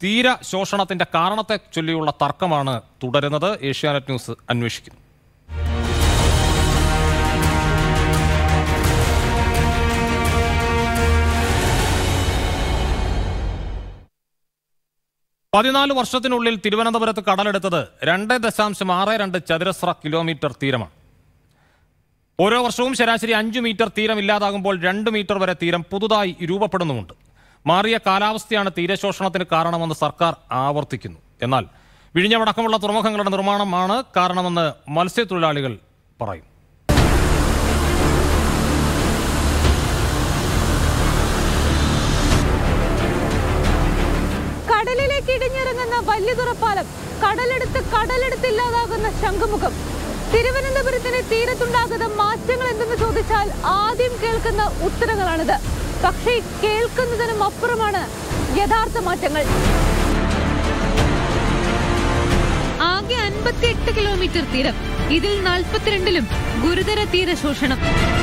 തീര ശോഷണത്തിന്റെ കാരണത്തെ ചൊല്ലിയുള്ള തർക്കമാണ് തുടരുന്നത് ഏഷ്യാനെറ്റ് ന്യൂസ് അന്വേഷിക്കുന്നു പതിനാല് വർഷത്തിനുള്ളിൽ തിരുവനന്തപുരത്ത് കടലെടുത്തത് രണ്ട് ദശാംശം ആറ് രണ്ട് ചതുരശ്ര കിലോമീറ്റർ തീരമാണ് ഓരോ വർഷവും ശരാശരി അഞ്ചു മീറ്റർ തീരം ഇല്ലാതാകുമ്പോൾ രണ്ട് മീറ്റർ വരെ തീരം പുതുതായി രൂപപ്പെടുന്നുമുണ്ട് മാറിയ കാലാവസ്ഥയാണ് തീരശോഷണത്തിന് കാരണമെന്ന് സർക്കാർ ആവർത്തിക്കുന്നു എന്നാൽ വിഴിഞ്ഞമടക്കമുള്ള തുറമുഖങ്ങളുടെ നിർമ്മാണമാണ് കാരണമെന്ന് മത്സ്യത്തൊഴിലാളികൾ പറയും കടലിലേക്ക് ഇടിഞ്ഞിറങ്ങുന്ന വല്യതുറപ്പാലം കടലെടുത്ത് കടലെടുത്തില്ലാതാകുന്ന ശംഖുമുഖം തിരുവനന്തപുരത്തിന്റെ തീരത്തുണ്ടാകുന്ന മാറ്റങ്ങൾ എന്തെന്ന് ചോദിച്ചാൽ ആദ്യം കേൾക്കുന്ന ഉത്തരങ്ങളാണിത് പക്ഷേ കേൾക്കുന്നതിനും അപ്പുറമാണ് യഥാർത്ഥ മാറ്റങ്ങൾ ആകെ അൻപത്തിയെട്ട് കിലോമീറ്റർ തീരം ഇതിൽ നാൽപ്പത്തിരണ്ടിലും ഗുരുതര തീരശോഷണം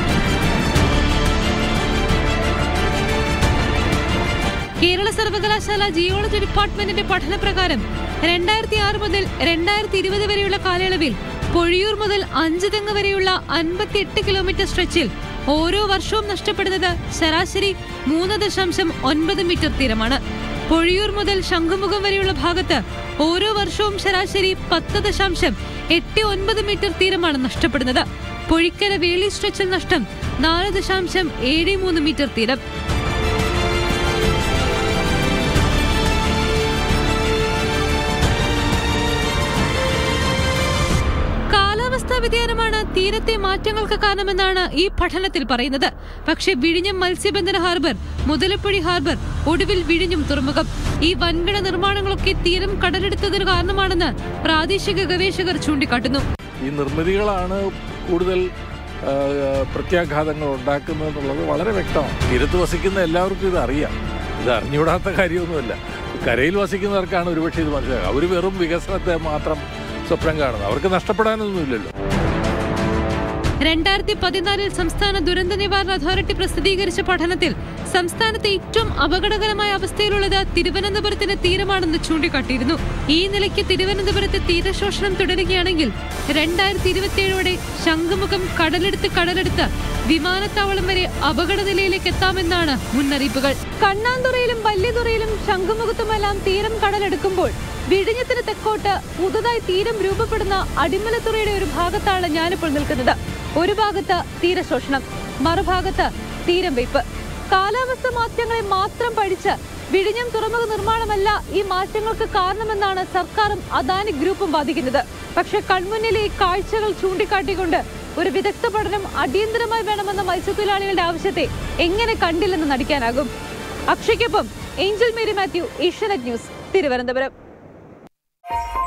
കേരള സർവകലാശാല ജിയോളജി ഡിപ്പാർട്ട്മെന്റിന്റെ പഠനപ്രകാരം രണ്ടായിരത്തി ആറ് മുതൽ രണ്ടായിരത്തി ഇരുപത് വരെയുള്ള കാലയളവിൽ പൊഴിയൂർ മുതൽ അഞ്ച് തെങ്ങ് വരെയുള്ള അൻപത്തിയെട്ട് കിലോമീറ്റർ സ്ട്രെച്ചിൽ ഓരോ വർഷവും നഷ്ടപ്പെടുന്നത് ശരാശരി മൂന്ന് ദശാംശം ഒൻപത് മീറ്റർ തീരമാണ് പൊഴിയൂർ മുതൽ ശംഖുമുഖം വരെയുള്ള ഭാഗത്ത് ഓരോ വർഷവും ശരാശരി പത്ത് ദശാംശം എട്ട് ഒൻപത് മീറ്റർ തീരമാണ് നഷ്ടപ്പെടുന്നത് പൊഴിക്കര വേളി സ്ട്രെച്ചിൽ നഷ്ടം നാല് ദശാംശം ഏഴ് മൂന്ന് മീറ്റർ തീരം കാലാവസ്ഥാ വ്യതിയാനമാണ് തീരത്തെ മാറ്റങ്ങൾക്ക് കാരണമെന്നാണ് ഈ പഠനത്തിൽ പറയുന്നത് പക്ഷേ വിഴിഞ്ഞം മത്സ്യബന്ധന ഹാർബർ മുതലപ്പുഴി ഹാർബർ ഒടുവിൽ വിഴിഞ്ഞും തുറമുഖം ഈ വൻകിട നിർമ്മാണങ്ങളൊക്കെ തീരം കടലെടുത്തതിന് കാരണമാണെന്ന് പ്രാദേശിക ഗവേഷകർ ചൂണ്ടിക്കാട്ടുന്നു ഈ നിർമ്മിതികളാണ് കൂടുതൽ ആ, പ്രത്യാഘാതങ്ങൾ ഉണ്ടാക്കുന്നത് എന്നുള്ളത് വളരെ വ്യക്തമാണ് തീരത്ത് വസിക്കുന്ന എല്ലാവർക്കും ഇത് അറിയാം ഇത് അറിഞ്ഞുകൂടാത്ത കാര്യമൊന്നുമല്ല കരയിൽ വസിക്കുന്നവർക്കാണ് ഒരുപക്ഷെ ഇത് മനസ്സിലാക്കുക അവർ വെറും വികസനത്തെ മാത്രം സ്വപ്നം കാണുന്നത് അവർക്ക് നഷ്ടപ്പെടാനൊന്നുമില്ലല്ലോ രണ്ടായിരത്തി പതിനാലിൽ സംസ്ഥാന ദുരന്ത നിവാരണ അതോറിറ്റി പ്രസിദ്ധീകരിച്ച പഠനത്തിൽ സംസ്ഥാനത്തെ ഏറ്റവും അപകടകരമായ അവസ്ഥയിലുള്ളത് തിരുവനന്തപുരത്തിന്റെ തീരമാണെന്ന് ചൂണ്ടിക്കാട്ടിയിരുന്നു ഈ നിലയ്ക്ക് തിരുവനന്തപുരത്ത് തീരശോഷണം തുടരുകയാണെങ്കിൽ രണ്ടായിരത്തി ഇരുപത്തിയേഴോടെ ശംഖുമുഖം കടലെടുത്ത് കടലെടുത്ത് വിമാനത്താവളം വരെ അപകട നിലയിലേക്ക് എത്താമെന്നാണ് മുന്നറിയിപ്പുകൾ കണ്ണാന്തുറയിലും വല്യതുറയിലും ശംഖുമുഖത്തുമെല്ലാം തീരം കടലെടുക്കുമ്പോൾ വിഴിഞ്ഞത്തിന് തെക്കോട്ട് പുതുതായി തീരം രൂപപ്പെടുന്ന അടിമലത്തുറയുടെ ഒരു ഭാഗത്താണ് ഞാനിപ്പോൾ നിൽക്കുന്നത് ഒരു ഭാഗത്ത് തീരശോഷണം മറുഭാഗത്ത് തീരം വെയ്പ്പ് കാലാവസ്ഥ മാറ്റങ്ങളെ മാത്രം പഠിച്ച് വിഴിഞ്ഞം തുറമുഖ നിർമ്മാണമല്ല ഈ മാറ്റങ്ങൾക്ക് കാരണമെന്നാണ് സർക്കാരും അദാനി ഗ്രൂപ്പും വാദിക്കുന്നത് പക്ഷെ കൺമുന്നിലെ ഈ കാഴ്ചകൾ ചൂണ്ടിക്കാട്ടിക്കൊണ്ട് ഒരു വിദഗ്ധ പഠനം അടിയന്തരമായി വേണമെന്ന മത്സ്യത്തൊഴിലാളികളുടെ ആവശ്യത്തെ എങ്ങനെ കണ്ടില്ലെന്ന് നടിക്കാനാകും അക്ഷയ്ക്കൊപ്പം Angel Mary Mathew Asianet news Thiruvananthapuram